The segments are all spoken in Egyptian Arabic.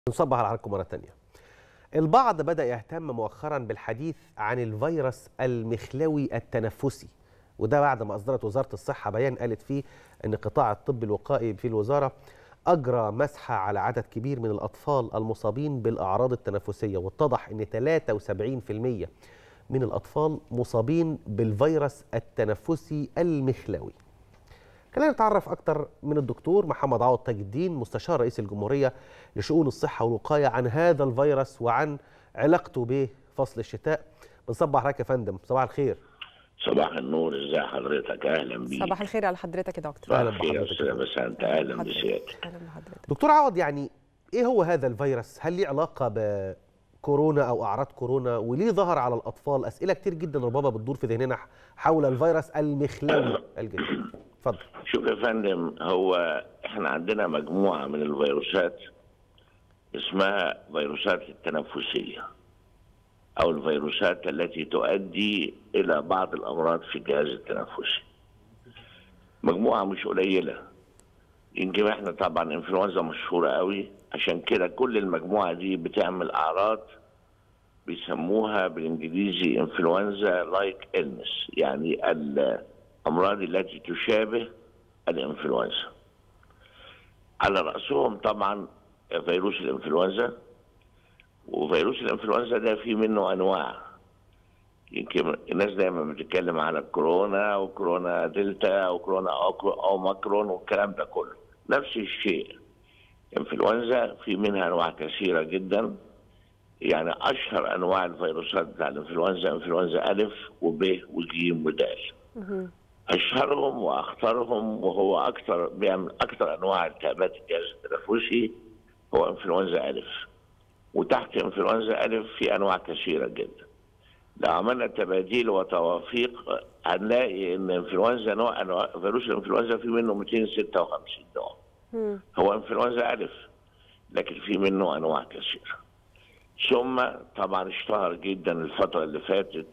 نصبح على حضراتكم مرة تانية البعض بدأ يهتم مؤخرا بالحديث عن الفيروس المخلوي التنفسي وده بعد ما أصدرت وزارة الصحة بيان قالت فيه أن قطاع الطب الوقائي في الوزارة أجرى مسحة على عدد كبير من الأطفال المصابين بالأعراض التنفسية واتضح أن 73% من الأطفال مصابين بالفيروس التنفسي المخلوي خلينا نتعرف اكتر من الدكتور محمد عوض تاج الدين مستشار رئيس الجمهوريه لشؤون الصحه والوقايه عن هذا الفيروس وعن علاقته بفصل الشتاء بنصبح عليك يا فندم صباح الخير صباح النور ازي حضرتك اهلا بيك صباح الخير على حضرتك يا دكتور أهلا صباح الخير يا بحضرتك. استاذ بس انت اهلا حضرتك. بسيادتك اهلا بحضرتك دكتور عوض يعني ايه هو هذا الفيروس هل ليه علاقه بكورونا او اعراض كورونا وليه ظهر على الاطفال اسئله كتير جدا ربما بتدور في ذهننا حول الفيروس المخلوي الجديد اتفضل شوف يا فندم هو احنا عندنا مجموعه من الفيروسات اسمها فيروسات التنفسيه او الفيروسات التي تؤدي الى بعض الامراض في الجهاز التنفسي مجموعه مش قليله يمكن احنا طبعا انفلونزا مشهوره قوي عشان كده كل المجموعه دي بتعمل اعراض بيسموها بالانجليزي انفلونزا لايك النس يعني الامراض التي تشابه الانفلونزا على راسهم طبعا فيروس الانفلونزا وفيروس الانفلونزا ده في منه انواع يمكن الناس دايما بتتكلم على الكورونا وكورونا دلتا وكورونا أوكرو- اوميكرون والكلام ده كله نفس الشيء انفلونزا في منها انواع كثيره جدا يعني اشهر انواع الفيروسات بتاع الانفلونزا انفلونزا الف وب وج ودال اشهرهم واخطرهم وهو اكثر بيعمل اكثر انواع التهابات الجهاز التنفسي هو انفلونزا الف وتحت انفلونزا الف في انواع كثيره جدا لو عملنا تباديل وتوافيق هنلاقي ان انفلونزا نوع انواع فيروس الانفلونزا في منه 256 نوع مم. هو انفلونزا الف لكن في منه انواع كثيره ثم طبعا اشتهر جدا الفتره اللي فاتت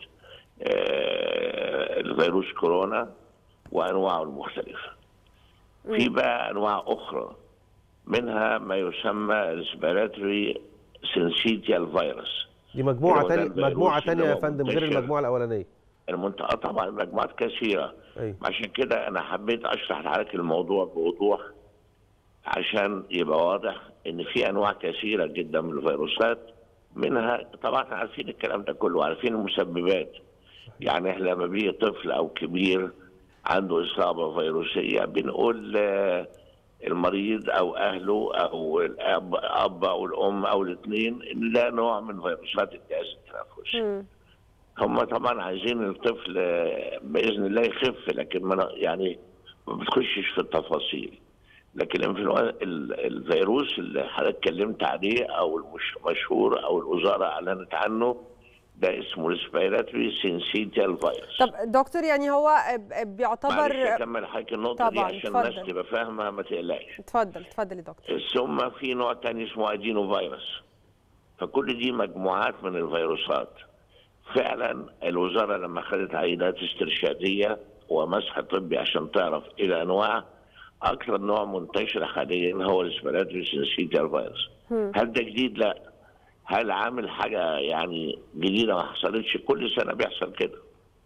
آه، الفيروس كورونا وانواعه المختلفه في بقى انواع اخرى منها ما يسمى ريسبيراتوري سنسيتيال فيروس دي مجموعه هو ده تانية الفيروس مجموعه تانية يا اللي هو فندم غير منتشر. المجموعه الاولانيه المنطقه طبعا مجموعات كثيره ايوه عشان كده انا حبيت اشرح لحضرتك الموضوع بوضوح عشان يبقى واضح ان في انواع كثيره جدا من الفيروسات منها طبعا احنا عارفين الكلام ده كله عارفين المسببات يعني احنا لما بيجي طفل او كبير عنده اصابه فيروسيه بنقول آه، المريض او اهله او الاب اب او الام او الاثنين ان ده نوع من فيروسات الجهاز التنفسي مم. هم طبعا عايزين الطفل آه، باذن الله يخف لكن ما يعني ما بتخشش في التفاصيل لكن الانفلونزا ال- الفيروس اللي حضرتك اتكلمت عليه او المشهور او الوزاره اعلنت عنه ده اسمه ريسبيراتوري سينسيتيال فيروس طب دكتور يعني هو ب- معلش بيعتبر اكمل حضرتك النقطه دي طبعاً، عشان الناس اتفضل. تبقى فاهمه ما تقلقش اتفضل اتفضل يا دكتور ثم في نوع تاني اسمه ادينو فيروس فكل دي مجموعات من الفيروسات فعلا الوزاره لما خدت عينات استرشاديه ومسح طبي عشان تعرف ايه الانواع اكثر نوع منتشر حاليا هو الاسبراتوري سينسيتيال فيروس هل ده جديد؟ لا هل عامل حاجه يعني جديده ما حصلتش كل سنه بيحصل كده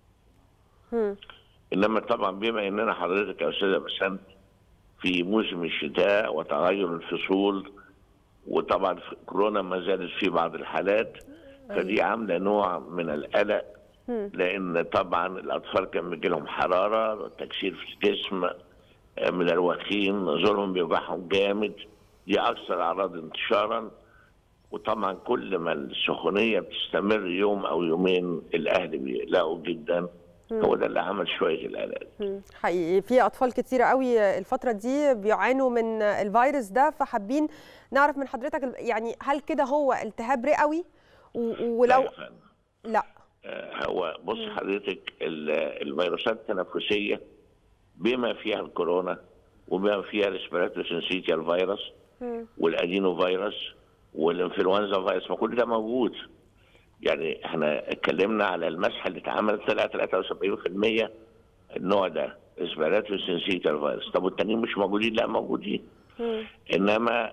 مم. انما طبعا بما اننا حضرتك يا استاذه بسنت في موسم الشتاء وتغير الفصول وطبعا في كورونا ما زالت في بعض الحالات فدي عامله نوع من القلق لان طبعا الاطفال كان بيجي لهم حراره تكسير في الجسم آه، من الوخيم زورهم بيوجعهم جامد دي اكثر اعراض انتشارا وطبعا كل ما السخونيه بتستمر يوم او يومين الاهل بيقلقوا جدا هو ده اللي عمل شويه القلق مم. حقيقي في اطفال كتيره قوي الفتره دي بيعانوا من الفيروس ده فحابين نعرف من حضرتك يعني هل كده هو التهاب رئوي و- لا ولو يا فندم. لا آه، هو بص حضرتك ال- الفيروسات التنفسيه بما فيها الكورونا وبما فيها الريسبيراتوري سنسيتيال فيروس مم. والادينو فيروس والانفلونزا فيروس ما كل ده موجود يعني احنا اتكلمنا على المسحه اللي اتعملت طلع 73% النوع ده ريسبيراتوري سنسيتيال فيروس طب والتانيين مش موجودين لا موجودين مم. انما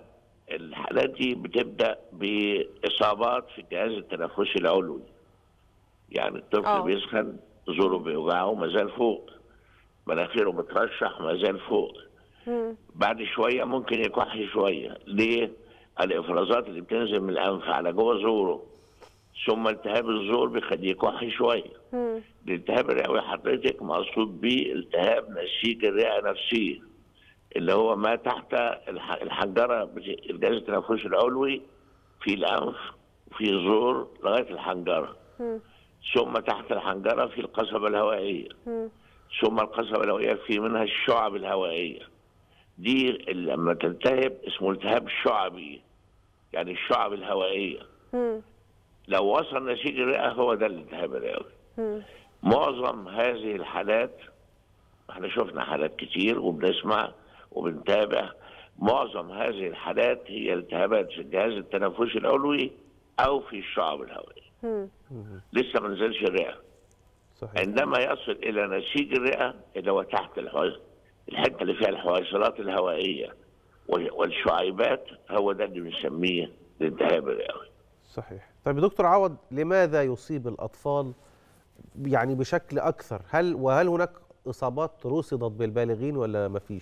الحالات دي بتبدا باصابات في الجهاز التنفسي العلوي يعني الطفل آه. بيسخن زوره بيوجعه ما زال فوق مناخيره مترشح ما زال فوق مم. بعد شويه ممكن يكح شويه ليه؟ الافرازات اللي بتنزل من الانف على جوه زوره ثم التهاب الزور بيخليه يكح شويه مم. الالتهاب الرئوي حضرتك مقصود بيه التهاب نسيج الرئه نفسيه اللي هو ما تحت الح- الحنجره بت- الجهاز التنفسي العلوي في الانف في الزور لغايه الحنجره مم. ثم تحت الحنجره في القصبه الهوائيه مم. ثم القصبة الهوائية في منها الشعب الهوائية دي اللي لما تلتهب اسمه التهاب شعبي يعني الشعب الهوائية مم. لو وصل نسيج الرئة هو ده الالتهاب الرئوي مم. معظم هذه الحالات احنا شفنا حالات كتير وبنسمع وبنتابع معظم هذه الحالات هي التهابات في الجهاز التنفسي العلوي او في الشعب الهوائية مم. لسه ما نزلش الرئة صحيح عندما يصل الى نسيج الرئه اللي هو تحت الحويص الحته اللي فيها الحويصلات الهوائيه وال- والشعيبات هو ده اللي بنسميه الالتهاب الرئوي. صحيح طيب يا دكتور عوض لماذا يصيب الأطفال يعني بشكل أكثر هل وهل هناك إصابات رصدت بالبالغين ولا ما فيش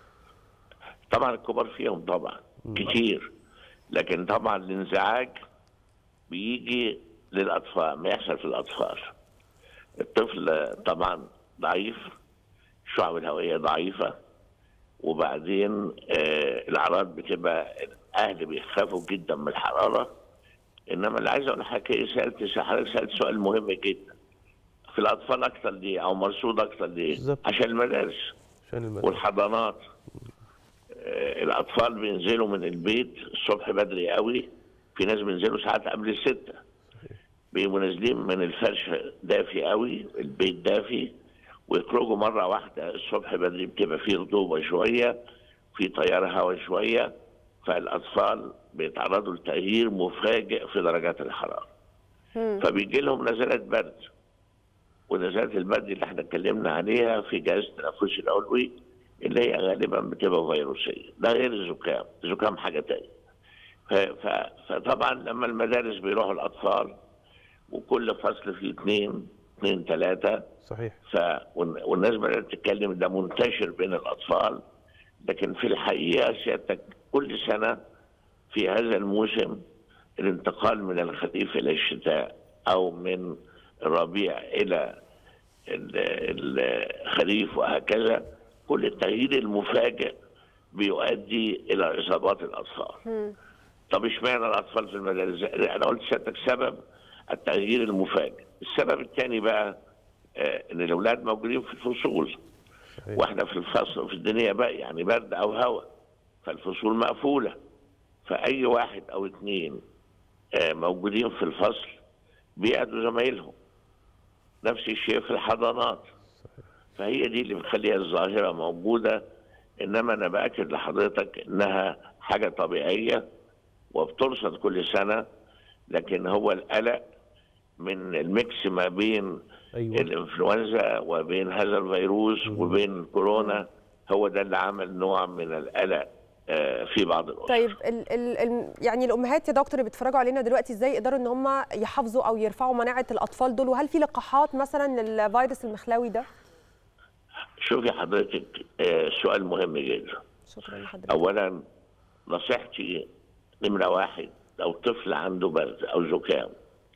طبعا الكبار فيهم طبعا كتير لكن طبعا الانزعاج بيجي للاطفال ما يحصل في الاطفال. الطفل طبعا ضعيف الشعب الهوائيه ضعيفه وبعدين آه الاعراض بتبقى الاهل بيخافوا جدا من الحراره انما اللي عايز اقول حاجه سالت حضرتك سالت سؤال مهم جدا في الاطفال اكتر ليه او مرصود اكتر ليه؟ بالظبط. عشان المدارس عشان المدى. والحضانات آه، الاطفال بينزلوا من البيت الصبح بدري قوي في ناس بينزلوا ساعات قبل الستة بيبقوا نازلين من الفرش دافي قوي البيت دافي ويخرجوا مره واحده الصبح بدري بتبقى فيه رطوبه شويه في تيار هواء شويه فالاطفال بيتعرضوا لتغيير مفاجئ في درجات الحراره مم. فبيجي لهم نزلات برد ونزلات البرد اللي احنا اتكلمنا عليها في جهاز التنفسي العلوي اللي هي غالبا بتبقى فيروسيه ده غير الزكام الزكام حاجه تانية ف- ف- فطبعا لما المدارس بيروحوا الاطفال وكل فصل فيه اثنين اثنين ثلاثه صحيح ف والن- والناس بدات تتكلم ده منتشر بين الاطفال لكن في الحقيقه سيادتك كل سنه في هذا الموسم الانتقال من الخريف الى الشتاء او من الربيع الى ال- الخريف وهكذا كل التغيير المفاجئ بيؤدي الى اصابات الاطفال. مم. طب اشمعنى الاطفال في المدارس؟ انا قلت سيادتك سبب التغيير المفاجئ، السبب الثاني بقى آه، ان الاولاد موجودين في الفصول صحيح واحنا في الفصل في الدنيا بقى يعني برد او هواء فالفصول مقفوله فاي واحد او اثنين آه، موجودين في الفصل بيقعدوا زمايلهم نفس الشيء في الحضانات فهي دي اللي بتخليها الظاهره موجوده انما انا باكد لحضرتك انها حاجه طبيعيه وبترصد كل سنه لكن هو القلق من الميكس ما بين أيوة الانفلونزا وبين هذا الفيروس وبين كورونا هو ده اللي عمل نوع من القلق آه، في بعض الاسر طيب ال ال ال يعني الامهات يا دكتور اللي بيتفرجوا علينا دلوقتي ازاي يقدروا ان هم يحافظوا او يرفعوا مناعه الاطفال دول وهل في لقاحات مثلا للفيروس المخلاوي ده؟ شوفي حضرتك آه، سؤال مهم جدا شكرا لحضرتك اولا نصيحتي نمره واحد لو طفل عنده برد او زكام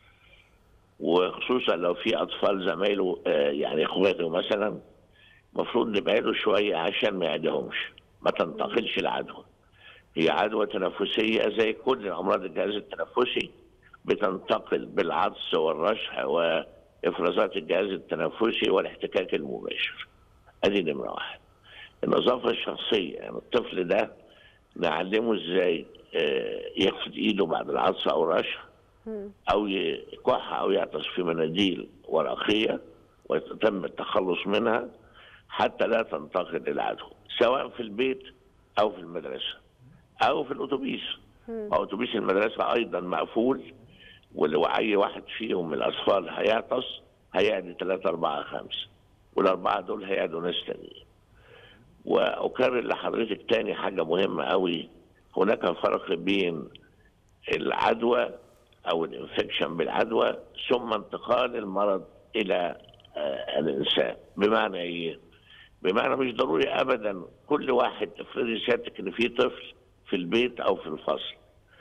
وخصوصا لو في اطفال زمايله آه، يعني اخواته مثلا المفروض نبعده شويه عشان ما يعدهمش ما تنتقلش العدوى هي عدوى تنفسيه زي كل امراض الجهاز التنفسي بتنتقل بالعطس والرشح وافرازات الجهاز التنفسي والاحتكاك المباشر ادي نمره واحد النظافه الشخصيه يعني الطفل ده نعلمه ازاي آه، يغسل ايده بعد العطس او الرشح او يكح او يعطس في مناديل ورقيه ويتم التخلص منها حتى لا تنتقل العدوى سواء في البيت او في المدرسه او في الاتوبيس اتوبيس المدرسه ايضا مقفول ولو اي واحد فيهم من الاطفال هيعطس هيعدي ثلاثة أربعة خمسة والأربعة دول هيعدوا ناس تانيين وأكرر لحضرتك تاني حاجة مهمة قوي هناك فرق بين العدوى او الانفكشن بالعدوى ثم انتقال المرض الى آه، الانسان بمعنى ايه؟ بمعنى مش ضروري ابدا كل واحد افرضي سيادتك ان في طفل في البيت او في الفصل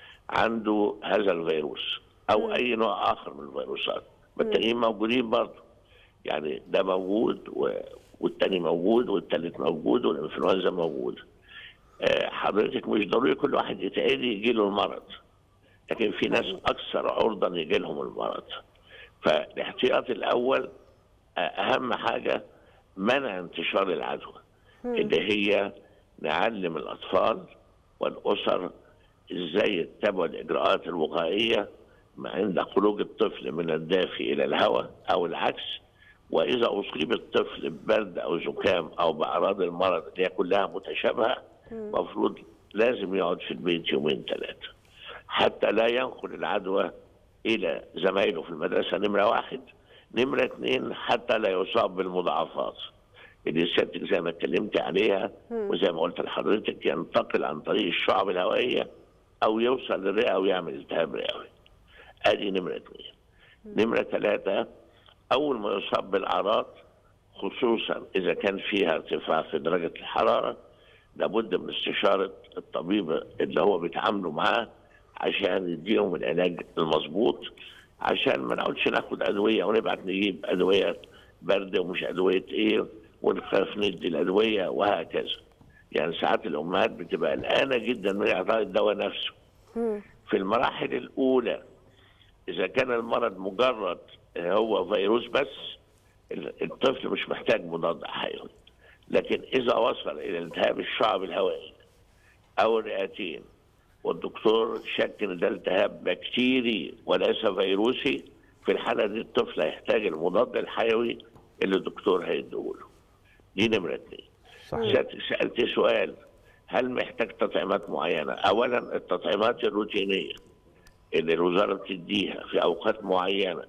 عنده هذا الفيروس او اي نوع اخر من الفيروسات ما التانيين موجودين برضه يعني ده موجود و... والتاني موجود والتالت موجود والانفلونزا موجود آه، حضرتك مش ضروري كل واحد يتعدي يجي له المرض لكن في ناس اكثر عرضه يجي لهم المرض فالاحتياط الاول آه، اهم حاجه منع انتشار العدوى اللي هي نعلم الاطفال والاسر ازاي يتبعوا الاجراءات الوقائيه عند خروج الطفل من الدافي الى الهواء او العكس واذا اصيب الطفل ببرد او زكام او باعراض المرض اللي هي كلها متشابهه المفروض لازم يقعد في البيت يومين ثلاثه حتى لا ينقل العدوى الى زمايله في المدرسه نمره واحد نمره اثنين حتى لا يصاب بالمضاعفات اللي سيادتك زي ما اتكلمت عليها وزي ما قلت لحضرتك ينتقل عن طريق الشعب الهوائيه او يوصل للرئه ويعمل التهاب رئوي. ادي نمره اثنين. نمره ثلاثه اول ما يصاب بالاعراض خصوصا اذا كان فيها ارتفاع في درجه الحراره لابد من استشاره الطبيب اللي هو بيتعاملوا معاه عشان يديهم العلاج المظبوط عشان ما نقعدش ناخد ادويه ونبعت نجيب ادويه برد ومش ادويه ايه ونخاف ندي الادويه وهكذا. يعني ساعات الامهات بتبقى قلقانه جدا من اعطاء الدواء نفسه. في المراحل الاولى اذا كان المرض مجرد هو فيروس بس الطفل مش محتاج مضاد حيوي. لكن اذا وصل الى التهاب الشعب الهوائي او الرئتين والدكتور شك ان ده التهاب بكتيري وليس فيروسي في الحاله دي الطفل هيحتاج المضاد الحيوي اللي الدكتور هيديهوله. دي نمره اثنين. صحيح سالت سؤال هل محتاج تطعيمات معينه؟ اولا التطعيمات الروتينيه اللي الوزاره بتديها في اوقات معينه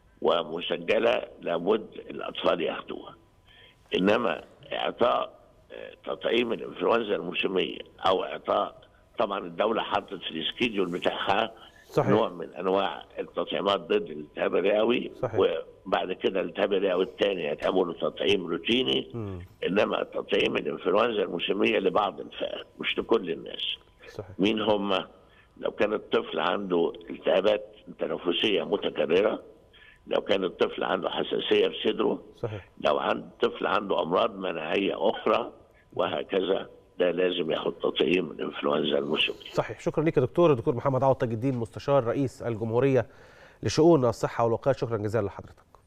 ومسجله لابد الاطفال ياخدوها. انما اعطاء آه، تطعيم الانفلونزا الموسميه او اعطاء طبعا الدوله حطت في السكيدول بتاعها صحيح. نوع من انواع التطعيمات ضد الالتهاب الرئوي صحيح. وبعد كده الالتهاب الرئوي الثاني يتعمل تطعيم روتيني مم. انما تطعيم الانفلونزا الموسميه لبعض الفئات مش لكل الناس صحيح مين هم لو كان الطفل عنده التهابات تنفسيه متكرره لو كان الطفل عنده حساسيه في صدره صحيح لو عند طفل عنده امراض مناعيه اخرى وهكذا ده لازم ياخد تطعيم الانفلونزا الموسميه صحيح شكرا لك يا دكتور الدكتور محمد عوض تاج الدين مستشار رئيس الجمهوريه لشؤون الصحه والوقايه شكرا جزيلا لحضرتك